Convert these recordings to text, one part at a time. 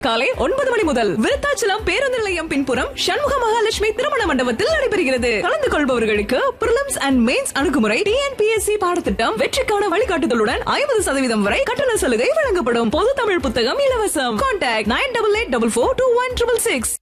காலை ஒன்பது மணி முதல் விருத்தாச்சலம் பேருந்து நிலையம் பின்புறம் சண்முக மகாலட்சுமி திருமண மண்டபத்தில் நடைபெறுகிறது கலந்து கொள்பவர்களுக்கு பிரிலிம்ஸ் அண்ட் மெயின்ஸ் அணுகுமுறை டிஎன்பிஎஸ்சி பாடத்திட்டம் வெற்றிக்கான வழிகாட்டுதலுடன் ஐம்பது சதவீதம் வரை கட்டண சலுகை வழங்கப்படும் பொது தமிழ் புத்தகம் இலவசம் contact nine double eight double four two one triple six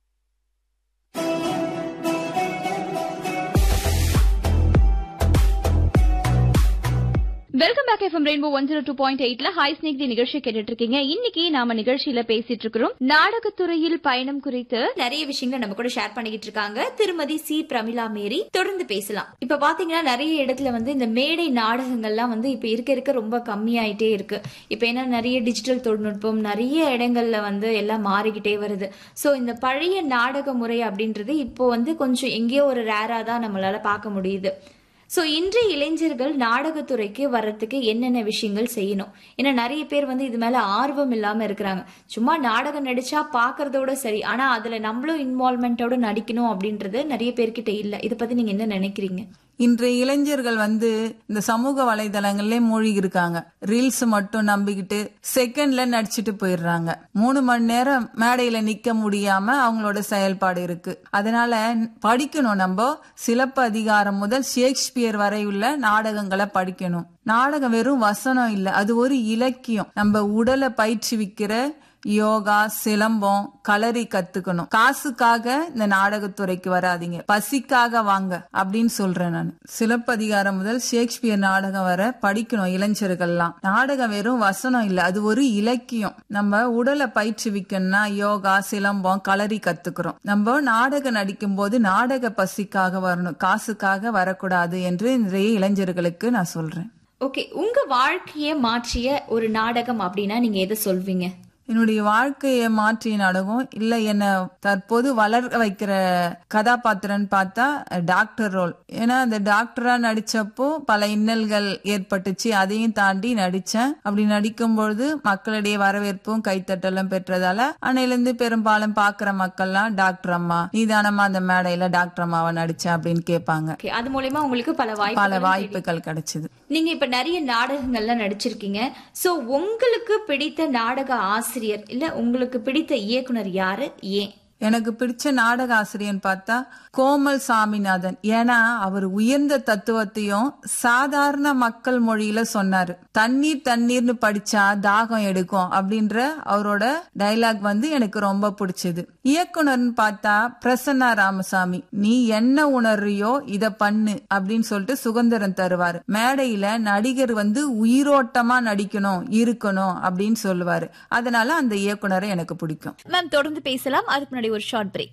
welcome back F M rainbow one zero two point எயிட்ல ஹாய் ஸ்னேக் தி நிகழ்ச்சி கேட்டுட்டு இருக்கீங்க இன்னைக்கு நாம நிகழ்ச்சியில பேசிட்டு இருக்கிறோம் நாடகத்துறையில் பயணம் குறித்து நிறைய விஷயங்களை நம்ம கூட ஷேர் பண்ணிக்கிட்டு இருக்காங்க திருமதி சி பிரமிளா மேரி தொடர்ந்து பேசலாம் இப்ப பாத்தீங்கன்னா நிறைய இடத்துல வந்து இந்த மேடை நாடகங்கள்லாம் வந்து இப்ப இருக்க இருக்க ரொம்ப கம்மியாயிட்டே இருக்கு இப்ப ஏன்னா நிறைய டிஜிட்டல் தொழில்நுட்பம் நிறைய இடங்கள்ல வந்து எல்லாம் மாறிக்கிட்டே வருது சோ இந்த பழைய நாடக முறை அப்படின்றது இப்போ வந்து கொஞ்சம் எங்கேயோ ஒரு ரேரா தான் நம்மளால பார்க்க முடியுது ஸோ இன்றைய இளைஞர்கள் நாடகத்துறைக்கு வர்றதுக்கு என்னென்ன விஷயங்கள் செய்யணும் ஏன்னா நிறைய பேர் வந்து இது மேல ஆர்வம் இல்லாம இருக்கிறாங்க சும்மா நாடகம் நடிச்சா பாக்குறதோட சரி ஆனா அதுல நம்மளும் இன்வால்மெண்ட்டோட நடிக்கணும் அப்படின்றது நிறைய பேர்கிட்ட இல்ல இதை பத்தி நீங்க என்ன நினைக்கிறீங்க இன்றைய இளைஞர்கள் வந்து இந்த சமூக வலைதளங்கள்லயே மூழ்கி இருக்காங்க ரீல்ஸ் மட்டும் நம்பிக்கிட்டு செகண்ட்ல நடிச்சிட்டு போயிடுறாங்க மூணு மணி நேரம் மேடையில நிக்க முடியாம அவங்களோட செயல்பாடு இருக்கு அதனால படிக்கணும் நம்ம சிலப்ப அதிகாரம் முதல் ஷேக்ஸ்பியர் வரை உள்ள நாடகங்களை படிக்கணும் நாடகம் வெறும் வசனம் இல்ல அது ஒரு இலக்கியம் நம்ம உடலை பயிற்றுவிக்கிற யோகா சிலம்பம் களரி கத்துக்கணும் காசுக்காக இந்த நாடகத்துறைக்கு வராதீங்க பசிக்காக வாங்க அப்படின்னு சொல்றேன் நான் சிலப்பதிகாரம் முதல் ஷேக்ஸ்பியர் நாடகம் வர படிக்கணும் இளைஞர்கள்லாம் நாடகம் வெறும் வசனம் இல்ல அது ஒரு இலக்கியம் நம்ம உடலை பயிற்றுவிக்கணும்னா யோகா சிலம்பம் களரி கத்துக்கிறோம் நம்ம நாடகம் நடிக்கும் போது நாடக பசிக்காக வரணும் காசுக்காக வரக்கூடாது என்று இன்றைய இளைஞர்களுக்கு நான் சொல்றேன் ஓகே உங்க வாழ்க்கைய மாற்றிய ஒரு நாடகம் அப்படின்னா நீங்க எதை சொல்வீங்க என்னுடைய வாழ்க்கையை மாற்றிய நாடகம் இல்ல என்ன தற்போது வளர வைக்கிற கதாபாத்திரம்னு பார்த்தா டாக்டர் ரோல் ஏன்னா அந்த டாக்டரா நடிச்சப்போ பல இன்னல்கள் ஏற்பட்டுச்சு அதையும் தாண்டி நடிச்சேன் அப்படி நடிக்கும் பொழுது மக்களிடையே வரவேற்பும் கைத்தட்டலும் பெற்றதால அன்னையிலிருந்து பெரும்பாலும் பாக்குற மக்கள்லாம் டாக்டர் அம்மா நீதானமா அந்த மேடையில டாக்டர் அம்மாவை நடிச்ச அப்படின்னு கேட்பாங்க Okay, அது மூலயமா உங்களுக்கு பல பல வாய்ப்பு வாய்ப்புகள் கிடைச்சது நீங்க இப்ப நிறைய நாடகங்கள்லாம் நடிச்சிருக்கீங்க சோ உங்களுக்கு பிடித்த நாடக ஆசிரியர் இல்ல உங்களுக்கு பிடித்த இயக்குனர் யாரு ஏன் எனக்கு பிடிச்ச நாடக ஆசிரியர்னு பார்த்தா கோமல் சாமிநாதன் ஏன்னா அவர் உயர்ந்த தத்துவத்தையும் சாதாரண மக்கள் மொழியில சொன்னாரு தண்ணீர் தண்ணீர்னு படிச்சா தாகம் எடுக்கும் அப்படின்ற அவரோட டைலாக் வந்து எனக்கு ரொம்ப பிடிச்சது இயக்குனர்னு பார்த்தா பிரசன்னா ராமசாமி நீ என்ன உணர்றியோ இத பண்ணு அப்படின்னு சொல்லிட்டு சுதந்திரம் தருவாரு மேடையில நடிகர் வந்து உயிரோட்டமா நடிக்கணும் இருக்கணும் அப்படின்னு சொல்லுவாரு அதனால அந்த இயக்குனரை எனக்கு பிடிக்கும் மேம் தொடர்ந்து பேசலாம் அதுக்கு முன்னாடி ஒரு ஷார்ட் பிரேக்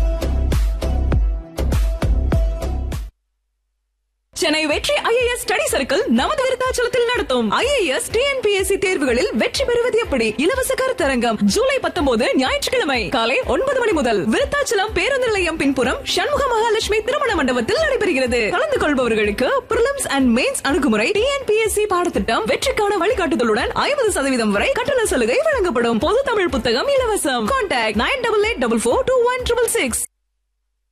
சென்னை வெற்றி ஐஏஎஸ் ஸ்டடி சர்க்கிள் நமது விருத்தாச்சலத்தில் நடத்தும் ஐஏஎஸ் டிஎன்பிஎஸ்சி தேர்வுகளில் வெற்றி பெறுவது எப்படி இலவச கருத்தரங்கம் ஜூலை பத்தொன்பது ஞாயிற்றுக்கிழமை காலை ஒன்பது மணி முதல் விருத்தாச்சலம் பேருந்து நிலையம் பின்புறம் சண்முக மகாலட்சுமி திருமண மண்டபத்தில் நடைபெறுகிறது கலந்து கொள்பவர்களுக்கு பிரிலிம்ஸ் அண்ட் மெயின்ஸ் அணுகுமுறை டிஎன்பிஎஸ்சி பாடத்திட்டம் வெற்றிக்கான வழிகாட்டுதலுடன் ஐம்பது சதவீதம் வரை கட்டண சலுகை வழங்கப்படும் பொது தமிழ் புத்தகம் இலவசம் contact nine double eight double four two one triple six